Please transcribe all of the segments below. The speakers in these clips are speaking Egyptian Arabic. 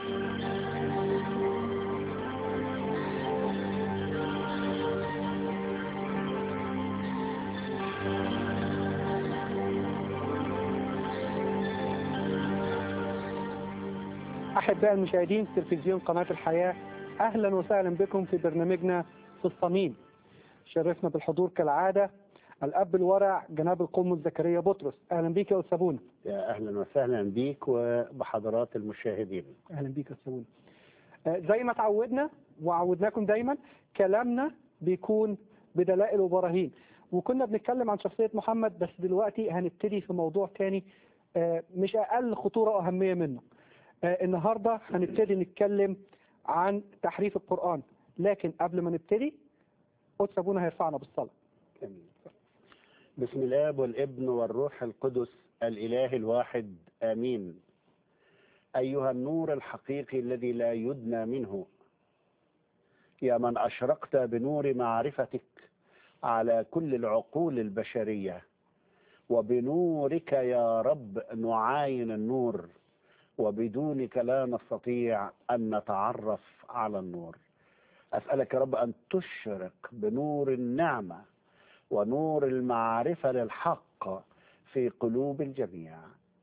أحباء المشاهدين في تلفزيون قناة الحياة أهلا وسهلا بكم في برنامجنا في الصميم شرفنا بالحضور كالعادة الأب الورع جناب القمص زكريا بطرس أهلا بيك يا أستاذ بونا يا اهلا وسهلا بيك وبحضرات المشاهدين أهلا بيك يا أستاذ بونا آه، زي ما تعودنا وعودناكم دايما كلامنا بيكون بدلائل وبراهين وكنا بنتكلم عن شخصية محمد بس دلوقتي هنبتدي في موضوع تاني آه، مش أقل خطورة وأهمية منه آه، النهاردة هنبتدي نتكلم عن تحريف القرآن لكن قبل ما نبتدي قدس أبونا هيرفعنا بالصلاة امين بسم الاب والابن والروح القدس الاله الواحد امين ايها النور الحقيقي الذي لا يدنى منه يا من اشرقت بنور معرفتك على كل العقول البشريه وبنورك يا رب نعاين النور وبدونك لا نستطيع ان نتعرف على النور اسالك يا رب ان تشرق بنور النعمه ونور المعرفه للحق في قلوب الجميع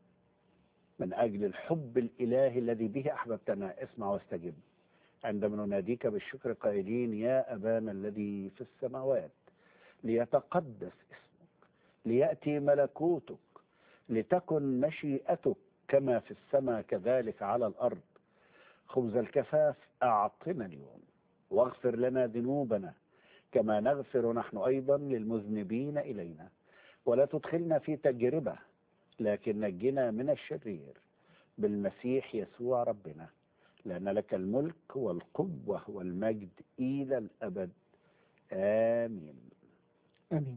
من اجل الحب الالهي الذي به احببتنا اسمع واستجب عندما نناديك بالشكر قائلين يا ابانا الذي في السماوات ليتقدس اسمك لياتي ملكوتك لتكن مشيئتك كما في السماء كذلك على الارض خبز الكفاف اعطنا اليوم واغفر لنا ذنوبنا كما نغفر نحن ايضا للمذنبين الينا ولا تدخلنا في تجربه لكن نجنا من الشرير بالمسيح يسوع ربنا لان لك الملك والقوه والمجد الى الابد امين امين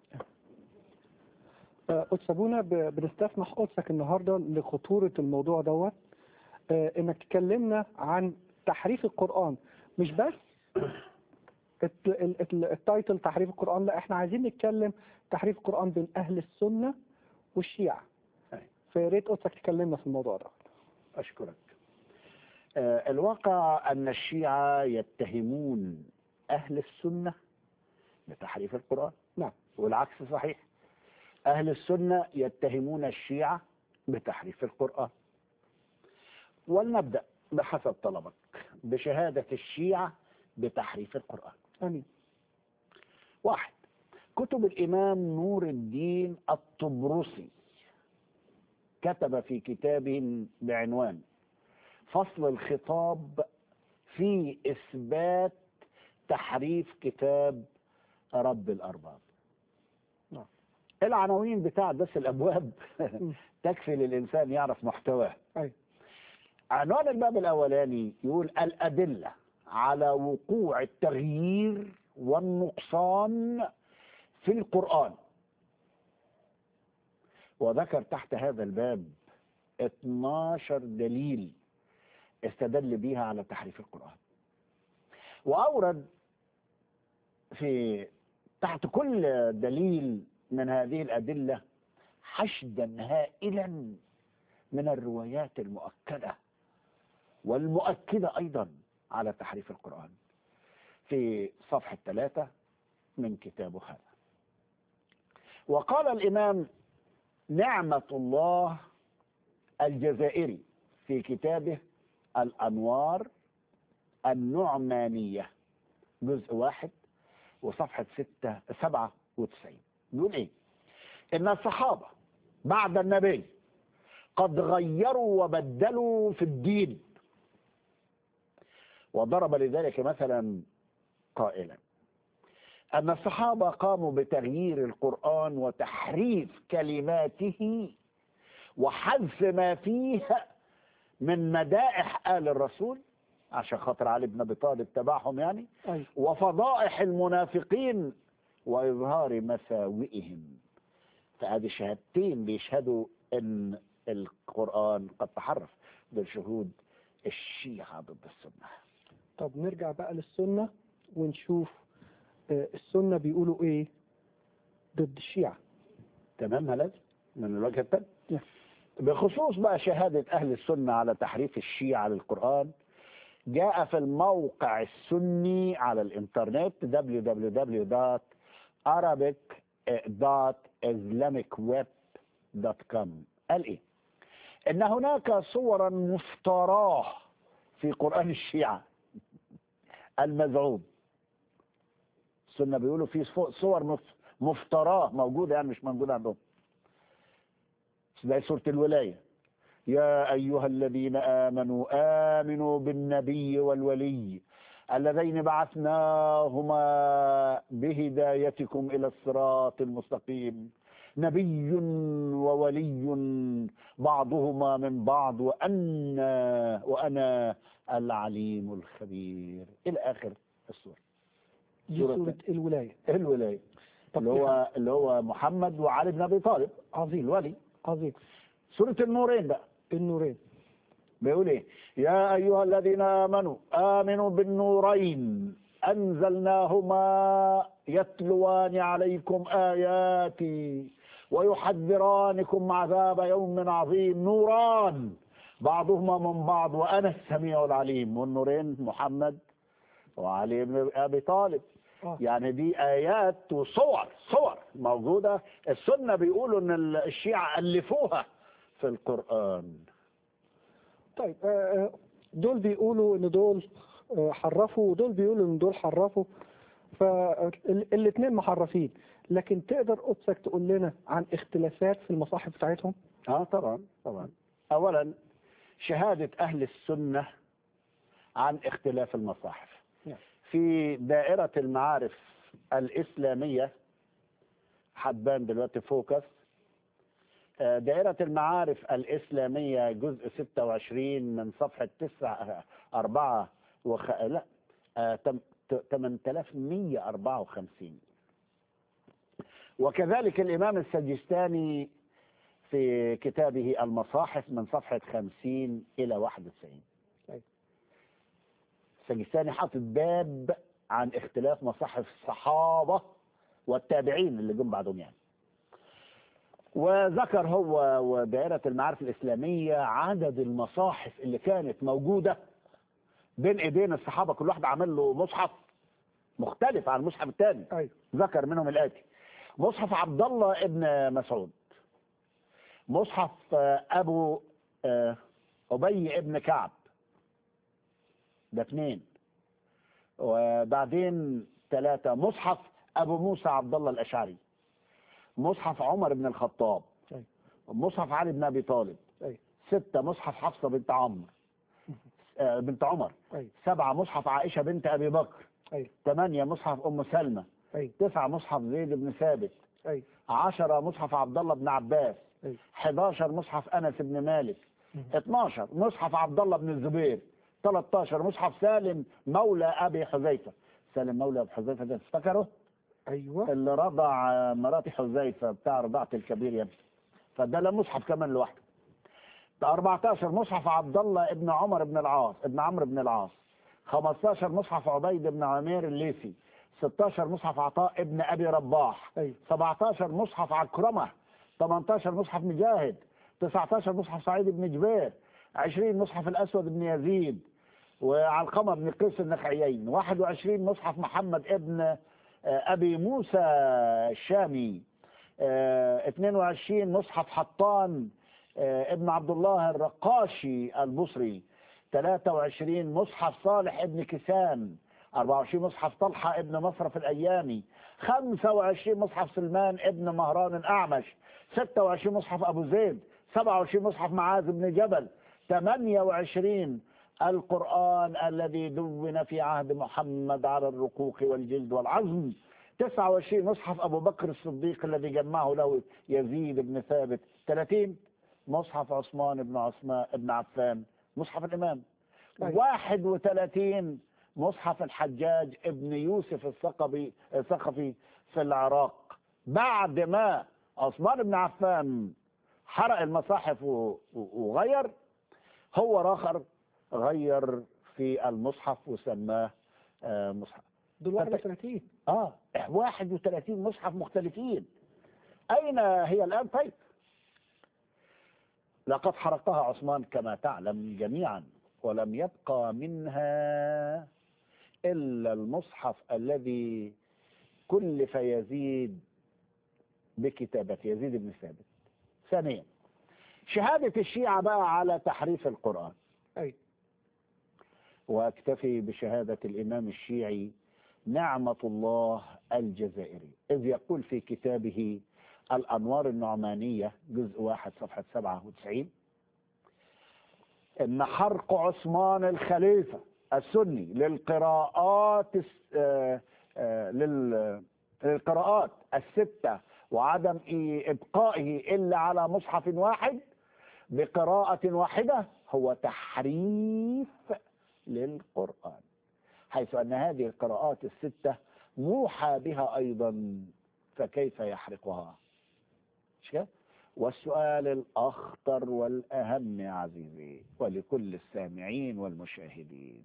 آه، قدس ابونا ب- بنستسمح قدسك النهارده لخطوره الموضوع دوت آه، انك تكلمنا عن تحريف القران مش بس الت- ال- ال- التايتل تحريف القران لا احنا عايزين نتكلم تحريف القران بين اهل السنه والشيعه أي. فيا ريت قدسك تكلمنا في الموضوع ده أشكرك آه، الواقع أن الشيعة يتهمون أهل السنة بتحريف القرآن نعم. والعكس صحيح أهل السنة يتهمون الشيعة بتحريف القرآن ولنبدأ بحسب طلبك بشهادة الشيعة بتحريف القرآن امين واحد كتب الإمام نور الدين الطبرسي كتب في كتاب بعنوان فصل الخطاب في إثبات تحريف كتاب رب الأرباب نعم. العناوين بتاع بس الأبواب تكفي للإنسان يعرف محتواه أيوة. عنوان الباب الأولاني يقول الأدلة على وقوع التغيير والنقصان في القرآن وذكر تحت هذا الباب 12 دليل استدل بها على تحريف القرآن وأورد في تحت كل دليل من هذه الأدلة حشدا هائلا من الروايات المؤكدة والمؤكدة أيضا على تحريف القرآن في صفحة ثلاثة من كتابه هذا وقال الإمام نعمة الله الجزائري في كتابه الأنوار النعمانية جزء واحد وصفحة ستة سبعة وتسعين بيقول إيه إن الصحابة بعد النبي قد غيروا وبدلوا في الدين وضرب لذلك مثلا قائلا أن الصحابة قاموا بتغيير القرآن وتحريف كلماته وحذف ما فيه من مدائح آل الرسول عشان خاطر علي بن أبي طالب تبعهم يعني أيوة. وفضائح المنافقين وإظهار مساوئهم فهذه شهادتين بيشهدوا أن القرآن قد تحرف بالشهود الشيعة ضد السنة طب نرجع بقى للسنة ونشوف آه، السنة بيقولوا ايه ضد الشيعة تمام هلال من الوجه الثاني نعم. بخصوص بقى شهادة أهل السنة على تحريف الشيعة للقرآن جاء في الموقع السني على الإنترنت www.arabic.islamicweb.com قال إيه؟ إن هناك صورا مفتراه في قرآن الشيعة المزعوم السنة بيقولوا في صور مف- مفتراه موجودة يعني مش موجودة عندهم زي سورة الولاية يا أيها الذين آمنوا آمنوا بالنبي والولي اللذين بعثناهما بهدايتكم إلى الصراط المستقيم نبي وولي بعضهما من بعض وأنا وأنا العليم الخبير إلى آخر السورة دي سورة سورة الولاية الولاية طب اللي هو اللي هو محمد وعلي بن أبي طالب عظيم الولي عظيم سورة النورين بقى النورين بيقول ايه يا ايها الذين امنوا امنوا بالنورين انزلناهما يتلوان عليكم اياتي ويحذرانكم عذاب يوم عظيم نوران بعضهما من بعض وانا السميع العليم والنورين محمد وعلي بن ابي طالب آه. يعني دي ايات وصور صور موجوده السنه بيقولوا ان الشيعه الفوها في القران طيب آه، آه، دول بيقولوا ان دول آه، حرفوا ودول بيقولوا ان دول حرفوا فالاثنين محرفين لكن تقدر قدسك تقول لنا عن اختلافات في المصاحف بتاعتهم اه طبعا طبعا اولا شهادة اهل السنة عن اختلاف المصاحف نعم. في دائرة المعارف الاسلامية حبان دلوقتي فوكس آه، دائرة المعارف الإسلامية جزء 26 من صفحة 9 4 وخ... لا آه، تم- ت- 8154 وكذلك الإمام السجستاني في كتابه المصاحف من صفحة 50 إلى 91 طيب. السجستاني حاطط باب عن اختلاف مصاحف الصحابة والتابعين اللي جم بعدهم يعني وذكر هو ودائرة المعارف الإسلامية عدد المصاحف اللي كانت موجودة بين إيدين الصحابة كل واحد عمل له مصحف مختلف عن المصحف الثاني ايوه ذكر منهم الآتي مصحف عبد الله ابن مسعود مصحف آه، أبو آه، أبي ابن كعب ده اثنين وبعدين ثلاثة مصحف أبو موسى عبد الله الأشعري مصحف عمر بن الخطاب أيوة. مصحف علي بن أبي طالب ايوه ستة مصحف حفصة بنت عمرو آه، بنت عمر ايوه سبعة مصحف عائشة بنت أبي بكر ايوه ثمانية مصحف أم سلمة ايوه تسعة مصحف زيد بن ثابت ايوه عشرة مصحف عبد الله بن عباس ايوه 11 مصحف أنس بن مالك مم. 12 مصحف عبد الله بن الزبير 13 مصحف سالم مولى أبي حذيفة سالم مولى أبي حذيفة ده تفتكره ايوه اللي رضع آه، مرات حذيفة بتاع رضاعة الكبير يا ابني فده له مصحف كمان لوحده ده 14 مصحف عبد الله ابن عمر بن العاص ابن عمرو بن العاص 15 مصحف عبيد بن عمير الليثي 16 مصحف عطاء ابن ابي رباح ايوه 17 مصحف عكرمة 18 مصحف مجاهد 19 مصحف سعيد بن جبير 20 مصحف الأسود بن يزيد وعلقمة بن قيس النخعيين 21 مصحف محمد ابن آه، أبي موسى الشامي آه، 22 مصحف حطان آه، ابن عبد الله الرقاشي البصري 23 مصحف صالح ابن كسان 24 مصحف طلحة ابن مصرف الأيامي 25 مصحف سلمان ابن مهران الأعمش 26 مصحف أبو زيد 27 مصحف معاذ بن جبل 28 القرآن الذي دون في عهد محمد على الرقوق والجلد والعظم 29 مصحف أبو بكر الصديق الذي جمعه له يزيد بن ثابت 30 مصحف عثمان بن عثمان بن عفان مصحف الإمام أيوة. 31 مصحف الحجاج ابن يوسف الثقفي الثقفي في العراق بعد ما عثمان بن عفان حرق المصاحف و- و- وغير هو راخر غير في المصحف وسماه آه، مصحف دول 31 اه 31 مصحف مختلفين اين هي الان طيب لقد حرقها عثمان كما تعلم جميعا ولم يبقى منها إلا المصحف الذي كلف يزيد بكتابة يزيد بن ثابت ثانيا شهادة الشيعة بقى على تحريف القرآن أي واكتفي بشهادة الإمام الشيعي نعمة الله الجزائري إذ يقول في كتابه الأنوار النعمانية جزء واحد صفحة 97 إن حرق عثمان الخليفة السني للقراءات الس- آه، آه، لل- للقراءات الستة وعدم إي- إبقائه إلا على مصحف واحد بقراءة واحدة هو تحريف للقرآن حيث أن هذه القراءات الستة موحى بها أيضا فكيف يحرقها مش كده؟ والسؤال الأخطر والأهم يا عزيزي ولكل السامعين والمشاهدين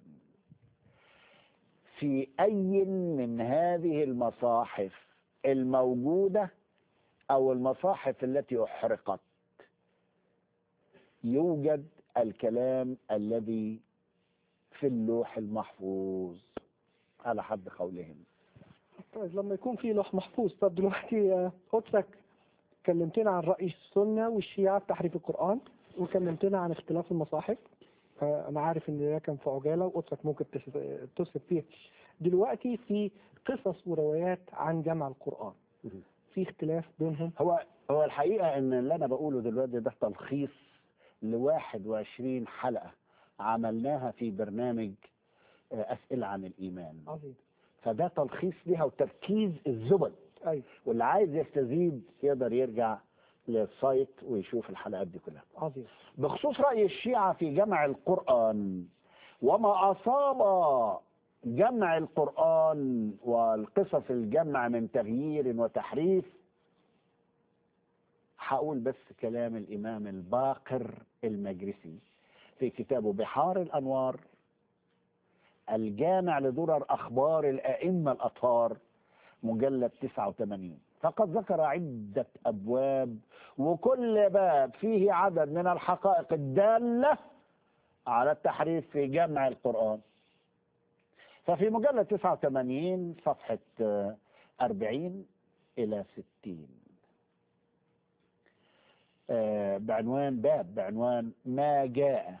في أي من هذه المصاحف الموجودة أو المصاحف التي أحرقت يوجد الكلام الذي في اللوح المحفوظ على حد قولهم طيب لما يكون في لوح محفوظ طب دلوقتي آه، قدسك كلمتنا عن رأي السنة والشيعة في تحريف القرآن وكلمتنا عن اختلاف المصاحف آه، أنا عارف إن ده كان في عجالة وقدسك ممكن تس- تسلب فيه دلوقتي في قصص وروايات عن جمع القرآن في اختلاف بينهم هو هو الحقيقة ان اللي انا بقوله دلوقتي ده تلخيص ل 21 حلقة عملناها في برنامج آه، اسئلة عن الايمان عظيم فده تلخيص ليها وتركيز الزبد أيوة واللي عايز يستزيد يقدر يرجع للسايت ويشوف الحلقات دي كلها عظيم بخصوص رأي الشيعة في جمع القرآن وما أصاب جمع القرآن والقصص الجمع من تغيير وتحريف هقول بس كلام الإمام الباقر المجلسي في كتابه بحار الأنوار الجامع لدرر أخبار الأئمة الأطهار مجلد 89 فقد ذكر عدة أبواب وكل باب فيه عدد من الحقائق الدالة على التحريف في جمع القرآن ففي مجلد 89 صفحة آه، 40 إلى 60 آه، بعنوان باب بعنوان ما جاء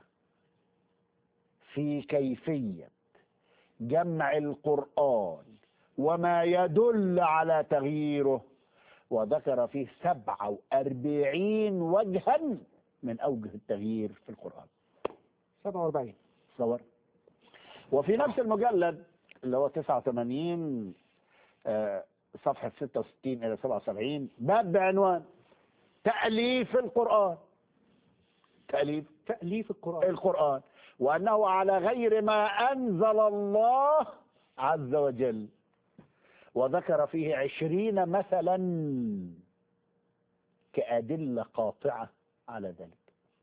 في كيفية جمع القرآن وما يدل على تغييره وذكر فيه 47 وجها من أوجه التغيير في القرآن 47 تصور وفي نفس المجلد اللي هو 89 آه، صفحة 66 إلى 77 باب بعنوان تأليف القرآن تأليف تأليف القرآن القرآن وأنه على غير ما أنزل الله عز وجل وذكر فيه عشرين مثلا كأدلة قاطعة على ذلك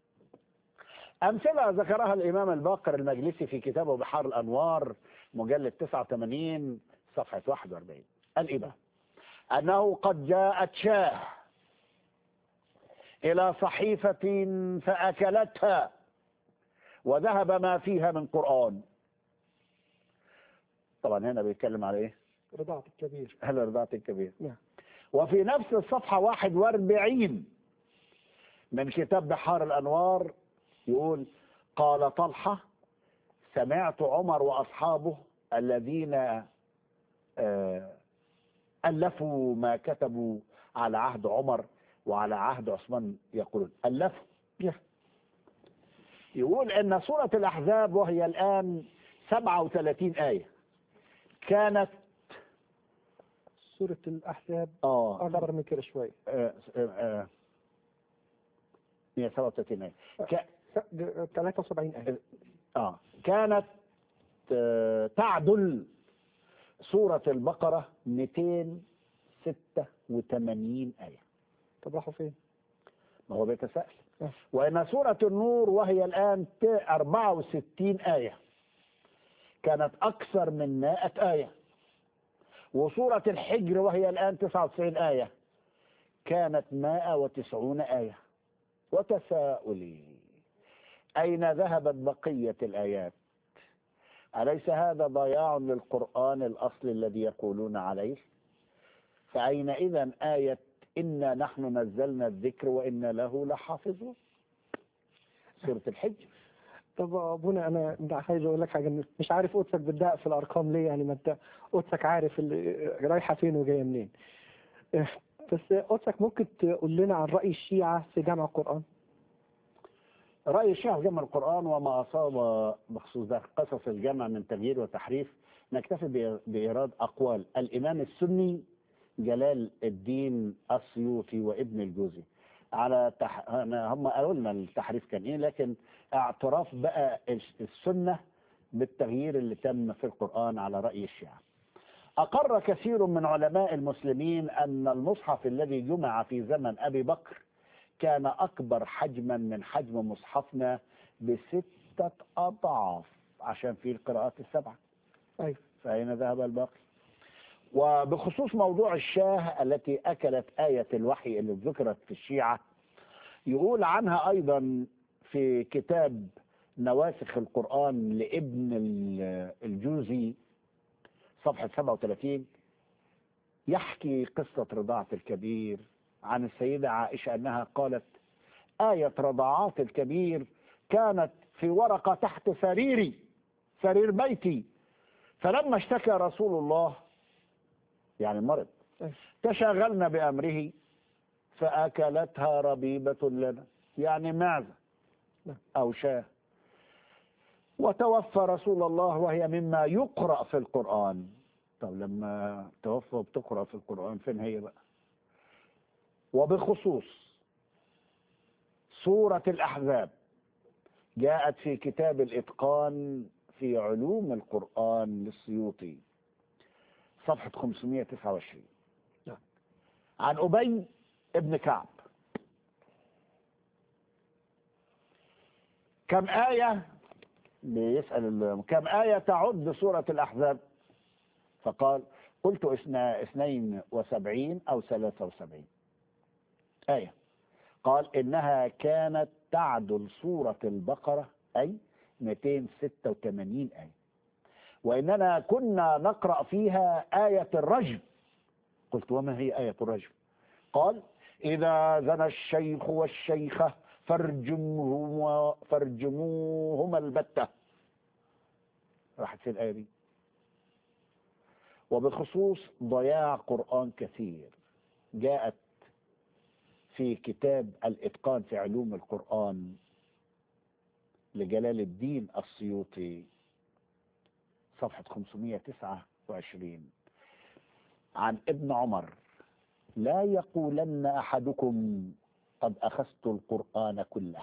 أمثلة ذكرها الإمام الباقر المجلسي في كتابه بحار الأنوار مجلد 89 صفحة 41 الإباء أنه قد جاءت شاه إلى صحيفة فأكلتها وذهب ما فيها من قرآن طبعا هنا بيتكلم على إيه رضاعة الكبير هل رضعت الكبير نعم وفي نفس الصفحة 41 من كتاب بحار الأنوار يقول قال طلحة سمعت عمر وأصحابه الذين آه، ألفوا ما كتبوا على عهد عمر وعلى عهد عثمان يقولون ألفوا يا. يقول ان سورة الاحزاب وهي الان 37 آية كانت سورة الأحزاب اه أكبر من كده شوية آه، آه، 137 آية ك- 73 آية اه كانت آه، تعدل سورة البقرة 286 آية طب راحوا فين؟ ما هو بيتساءل آه. وإن سورة النور وهي الآن ت- 64 آية كانت أكثر من 100 آية وسورة الحجر وهي الآن 99 آية كانت 190 آية وتساؤلي أين ذهبت بقية الآيات أليس هذا ضياع للقرآن الأصل الذي يقولون عليه فأين إذا آية إنا نحن نزلنا الذكر وإنا له لحافظون سورة الحج طب ابونا انا عايز اقول لك حاجه مش عارف قدسك بتدقق في الارقام ليه يعني ما انت قدسك عارف اللي رايحه فين وجايه منين إيه، بس قدسك ممكن تقول لنا عن راي الشيعه في جمع القران رأي الشيخ في جمع القرآن وما أصاب بخصوص ده قصص الجمع من تغيير وتحريف نكتفي بإ- بإيراد أقوال الإمام السني جلال الدين السيوطي وابن الجوزي على تح... أنا- هم قالوا لنا التحريف كان إيه لكن اعتراف بقى الس- السنة بالتغيير اللي تم في القرآن على رأي الشيعة أقر كثير من علماء المسلمين أن المصحف الذي جمع في زمن أبي بكر كان أكبر حجما من حجم مصحفنا بستة أضعاف عشان فيه القراءات السبعة ايوه فأين ذهب الباقي وبخصوص موضوع الشاه التي أكلت آية الوحي اللي ذكرت في الشيعة يقول عنها أيضا في كتاب نواسخ القرآن لابن ال- الجوزي صفحة 37 يحكي قصة رضاعة الكبير عن السيدة عائشة أنها قالت آية رضاعات الكبير كانت في ورقة تحت سريري سرير بيتي فلما اشتكى رسول الله يعني مرض أيوة. تشاغلنا بأمره فأكلتها ربيبة لنا يعني معزة نعم. أو شاه وتوفى رسول الله وهي مما يقرأ في القرآن طب لما توفى وبتقرأ في القرآن فين هي بقى وبخصوص سورة الأحزاب جاءت في كتاب الإتقان في علوم القرآن للسيوطي صفحة 529 نعم. عن أبي ابن كعب كم آية بيسأل ال- كم آية تعد سورة الأحزاب فقال قلت اثنا اثنين وسبعين أو ثلاثة وسبعين آية قال إنها كانت تعدل سورة البقرة أي 286 آية وإننا كنا نقرأ فيها آية الرجم قلت وما هي آية الرجم قال إذا زنى الشيخ والشيخة فارجمهما فارجموهما البتة راحت في الآية دي وبخصوص ضياع قرآن كثير جاءت في كتاب الإتقان في علوم القرآن لجلال الدين السيوطي صفحة 529 عن ابن عمر لا يقولن أحدكم قد أخذت القرآن كله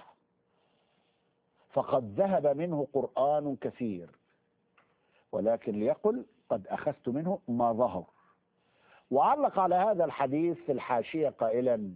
فقد ذهب منه قرآن كثير ولكن ليقل قد أخذت منه ما ظهر وعلق على هذا الحديث في الحاشية قائلا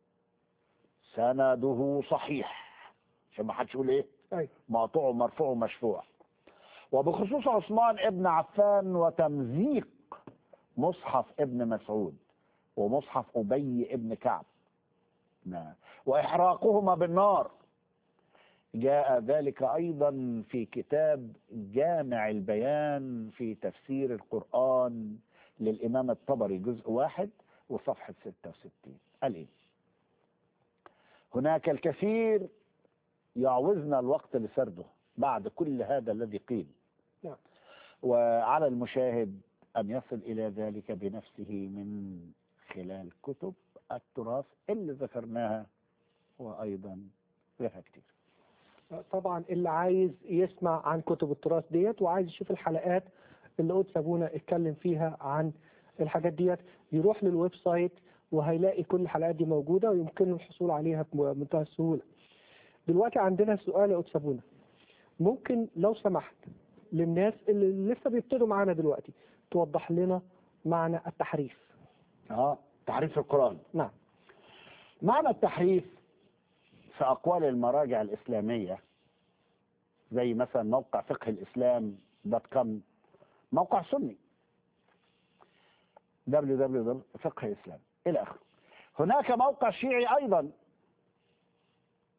سنده صحيح عشان ما حدش يقول ايه ايوه مقطوع مرفوع مشفوع وبخصوص عثمان ابن عفان وتمزيق مصحف ابن مسعود ومصحف أبي ابن كعب نعم. وإحراقهما بالنار جاء ذلك أيضا في كتاب جامع البيان في تفسير القرآن للإمام الطبري جزء واحد وصفحة 66 قال إيه هناك الكثير يعوزنا الوقت لسرده بعد كل هذا الذي قيل نعم. وعلى المشاهد أن يصل إلى ذلك بنفسه من خلال كتب التراث اللي ذكرناها وأيضا غيرها كتير طبعا اللي عايز يسمع عن كتب التراث ديت وعايز يشوف الحلقات اللي قدس ابونا اتكلم فيها عن الحاجات ديت يروح للويب سايت وهيلاقي كل الحلقات دي موجوده ويمكنه الحصول عليها بمنتهى السهوله. دلوقتي عندنا سؤال يا قدس ابونا ممكن لو سمحت للناس اللي لسه بيبتدوا معانا دلوقتي توضح لنا معنى التحريف. اه تحريف القرآن نعم معنى التحريف في أقوال المراجع الإسلامية زي مثلا موقع فقه الإسلام دوت كوم موقع سني www فقه الإسلام إلى آخره هناك موقع شيعي أيضا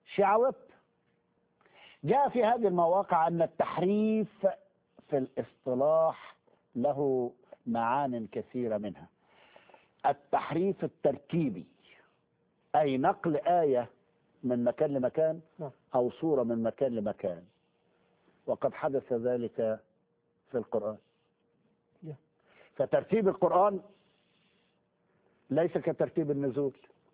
شيعة جاء في هذه المواقع أن التحريف في الاصطلاح له معان كثيرة منها التحريف التركيبي أي نقل آية من مكان لمكان نعم. أو صورة من مكان لمكان وقد حدث ذلك في القرآن Yeah. فترتيب القرآن ليس كترتيب النزول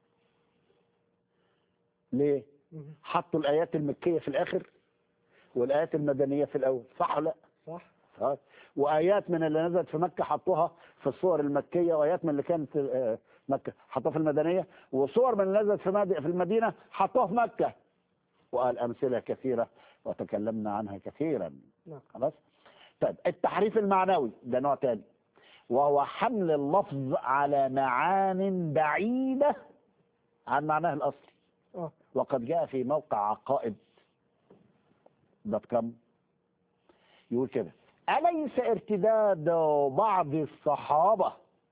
ليه؟ مم. حطوا الآيات المكية في الآخر والآيات المدنية في الأول صح ولا لا؟ صح صح وآيات من اللي نزلت في مكة حطوها في الصور المكية وآيات من اللي كانت آه، مكة حطوها في المدنية وصور من اللي نزلت في مد- في المدينة حطوها في مكة وقال أمثلة كثيرة وتكلمنا عنها كثيرا نعم. خلاص طيب التحريف المعنوي ده نوع تاني وهو حمل اللفظ على معان بعيدة عن معناه الأصلي اه وقد جاء في موقع عقائد دوت كوم يقول كده أليس ارتداد بعض الصحابة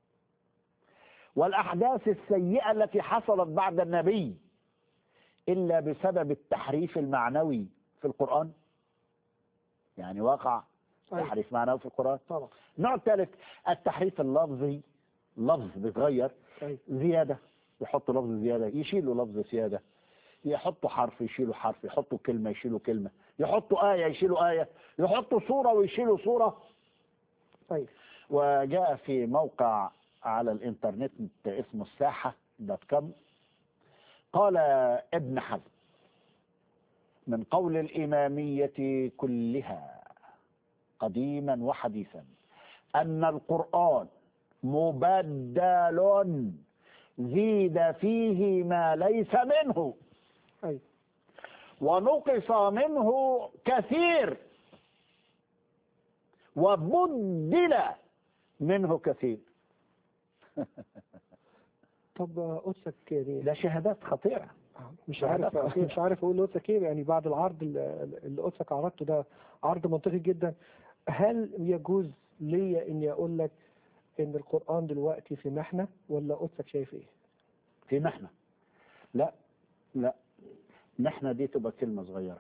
والأحداث السيئة التي حصلت بعد النبي إلا بسبب التحريف المعنوي في القرآن يعني وقع أيوة. تحريف معنوي في القرآن طبعا النوع الثالث التحريف اللفظي لفظ بيتغير أيوة. زيادة يحطوا لفظ زيادة يشيلوا لفظ زيادة يحطوا حرف يشيلوا حرف يحطوا كلمة يشيلوا كلمة يحطوا آية يشيلوا آية يحطوا صورة ويشيلوا صورة أيوة. وجاء في موقع على الانترنت اسمه الساحة دوت كوم قال ابن حزم من قول الإمامية كلها قديما وحديثا أن القرآن مبدل زيد فيه ما ليس منه أيوة. ونقص منه كثير وبدل منه كثير طب آه، قدسك يعني ده شهادات خطيرة مش ده عارف هدف خطير. مش عارف اقول لقدسك ايه يعني بعد العرض اللي اللي قدسك عرضته ده عرض منطقي جدا هل يجوز ليا اني اقول لك ان القران دلوقتي في محنه ولا قدسك شايف ايه؟ في محنة لا لا محنة دي تبقى كلمة صغيرة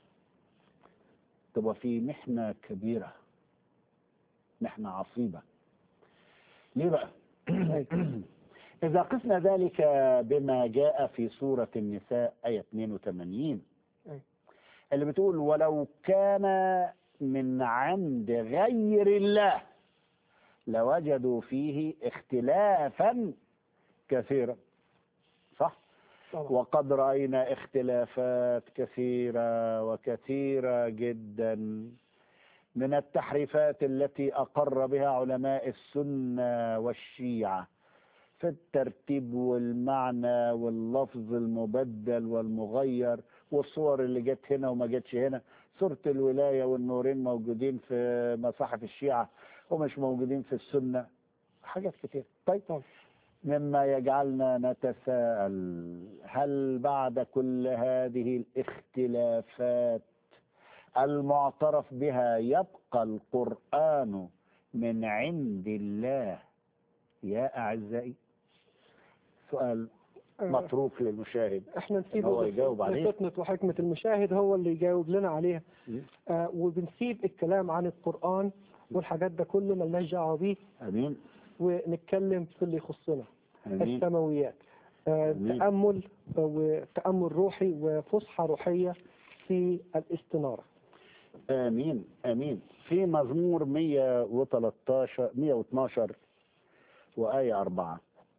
تبقى في محنة كبيرة محنة عصيبة ليه بقى إذا قسنا ذلك بما جاء في سورة النساء آية 82 أي. اللي بتقول ولو كان من عند غير الله لوجدوا فيه اختلافا كثيرا صح طبعا وقد رأينا اختلافات كثيرة وكثيرة جدا من التحريفات التي أقر بها علماء السنة والشيعة في الترتيب والمعنى واللفظ المبدل والمغير والصور اللي جت هنا وما جتش هنا سورة الولاية والنورين موجودين في مصاحف الشيعة ومش موجودين في السنة حاجات كتير طيب طبعا مما يجعلنا نتساءل هل بعد كل هذه الاختلافات المعترف بها يبقى القرآن من عند الله يا أعزائي سؤال آه، متروك للمشاهد احنا إن نسيبه هو يجاوب عليه. لفطنة وحكمة المشاهد هو اللي يجاوب لنا عليها آه وبنسيب الكلام عن القرآن والحاجات ده كله ملناش دعوة بيه أمين ونتكلم في اللي يخصنا أمين السماويات آه أمين. تأمل آه، وتأمل روحي وفسحة روحية في الاستنارة آمين آمين في مزمور 113 112 وآية أربعة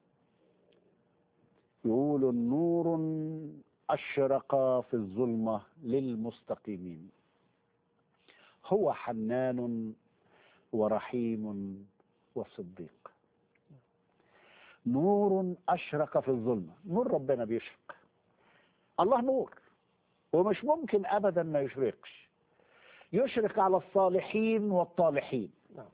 يقول نور أشرق في الظلمة للمستقيمين هو حنان ورحيم وصديق نور أشرق في الظلمة نور ربنا بيشرق الله نور ومش ممكن أبدا ما يشرقش يشرق على الصالحين والطالحين نعم.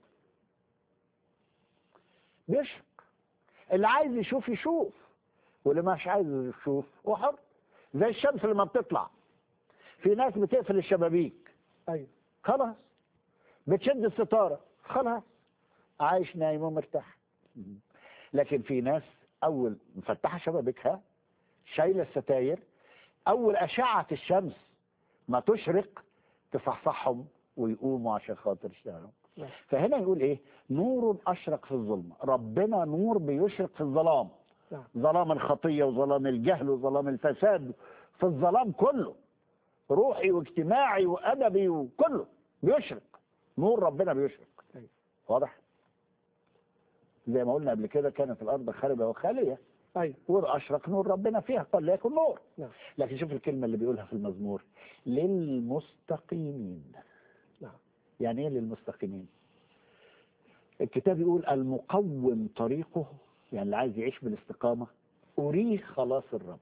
بيشرق اللي عايز يشوف يشوف واللي مش عايز يشوف هو حر زي الشمس لما بتطلع في ناس بتقفل الشبابيك أيوة خلاص بتشد الستارة خلاص عايش نايم ومرتاح لكن في ناس أول مفتحة شبابيكها شايلة الستاير اول اشعه الشمس ما تشرق تصحصحهم ويقوموا عشان خاطر يشتغلوا نعم. فهنا يقول ايه نور اشرق في الظلمه ربنا نور بيشرق في الظلام نعم. ظلام الخطيه وظلام الجهل وظلام الفساد في الظلام كله روحي واجتماعي وادبي وكله بيشرق نور ربنا بيشرق أيوة. واضح زي ما قلنا قبل كده كانت الارض خاربه وخاليه ايوه واشرق نور ربنا فيها قال ليكن نور نعم. لكن شوف الكلمه اللي بيقولها في المزمور للمستقيمين نعم. يعني ايه للمستقيمين الكتاب يقول المقوم طريقه يعني اللي عايز يعيش بالاستقامه اريه خلاص الرب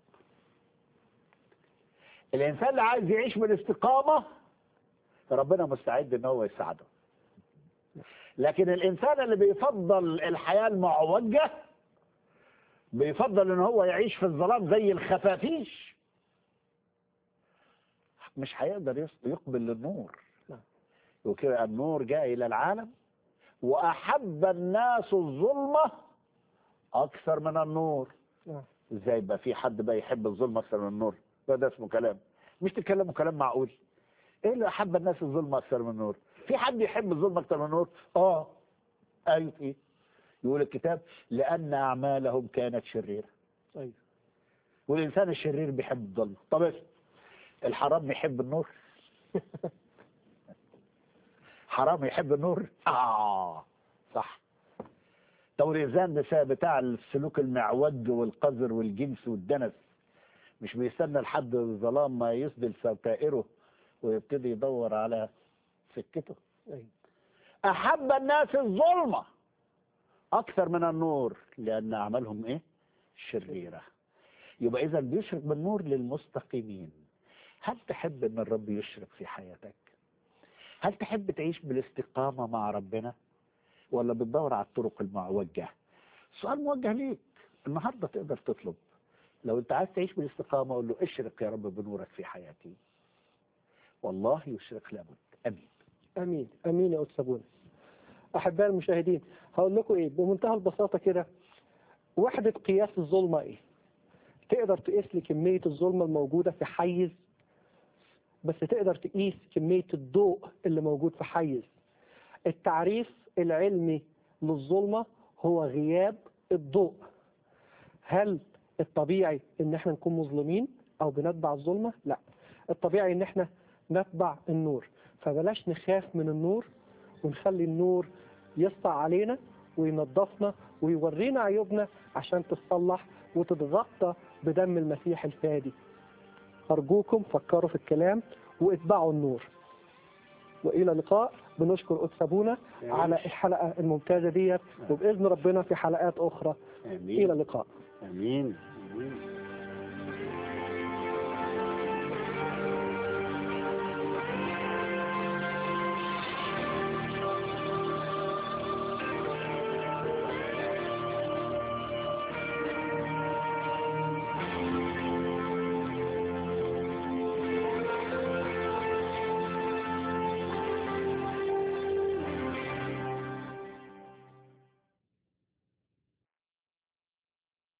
الانسان اللي عايز يعيش بالاستقامه ربنا مستعد ان هو يساعده لكن الانسان اللي بيفضل الحياه المعوجه بيفضل ان هو يعيش في الظلام زي الخفافيش مش هيقدر يص- يقبل للنور نعم. وكده النور جاء الى العالم واحب الناس الظلمه اكثر من النور نعم. ازاي يبقى في حد بقى يحب الظلم اكثر من النور ده, ده اسمه كلام مش تتكلموا كلام معقول ايه اللي احب الناس الظلم اكثر من النور في حد يحب الظلم اكثر من النور اه ايوه في يقول الكتاب لان اعمالهم كانت شريره ايوه والانسان الشرير بيحب الظلم طب اسم الحرام يحب النور حرام يحب النور اه صح طب الانسان ده بتاع السلوك المعوج والقذر والجنس والدنس مش بيستنى لحد الظلام ما يسدل ستائره ويبتدي يدور على سكته ايوه احب الناس الظلمه اكثر من النور لان اعمالهم ايه شريره يبقى اذا بيشرق بالنور للمستقيمين هل تحب ان الرب يشرق في حياتك هل تحب تعيش بالاستقامه مع ربنا ولا بتدور على الطرق المعوجه سؤال موجه ليك النهارده تقدر تطلب لو انت عايز تعيش بالاستقامه قول له اشرق يا رب بنورك في حياتي والله يشرق لابد امين امين امين يا استاذ بونس احبائي المشاهدين هقول لكم ايه بمنتهى البساطه كده وحده قياس الظلمه ايه تقدر تقيس لي كميه الظلمه الموجوده في حيز بس تقدر تقيس كميه الضوء اللي موجود في حيز التعريف العلمي للظلمه هو غياب الضوء هل الطبيعي ان احنا نكون مظلمين او بنتبع الظلمه لا الطبيعي ان احنا نتبع النور فبلاش نخاف من النور ونخلي النور يسطع علينا وينظفنا ويورينا عيوبنا عشان تتصلح وتتغطى بدم المسيح الفادي أرجوكم فكروا في الكلام واتبعوا النور وإلى اللقاء بنشكر قدس أبونا على الحلقة الممتازة ديت وبإذن ربنا في حلقات أخرى إلى امين اللقاء امين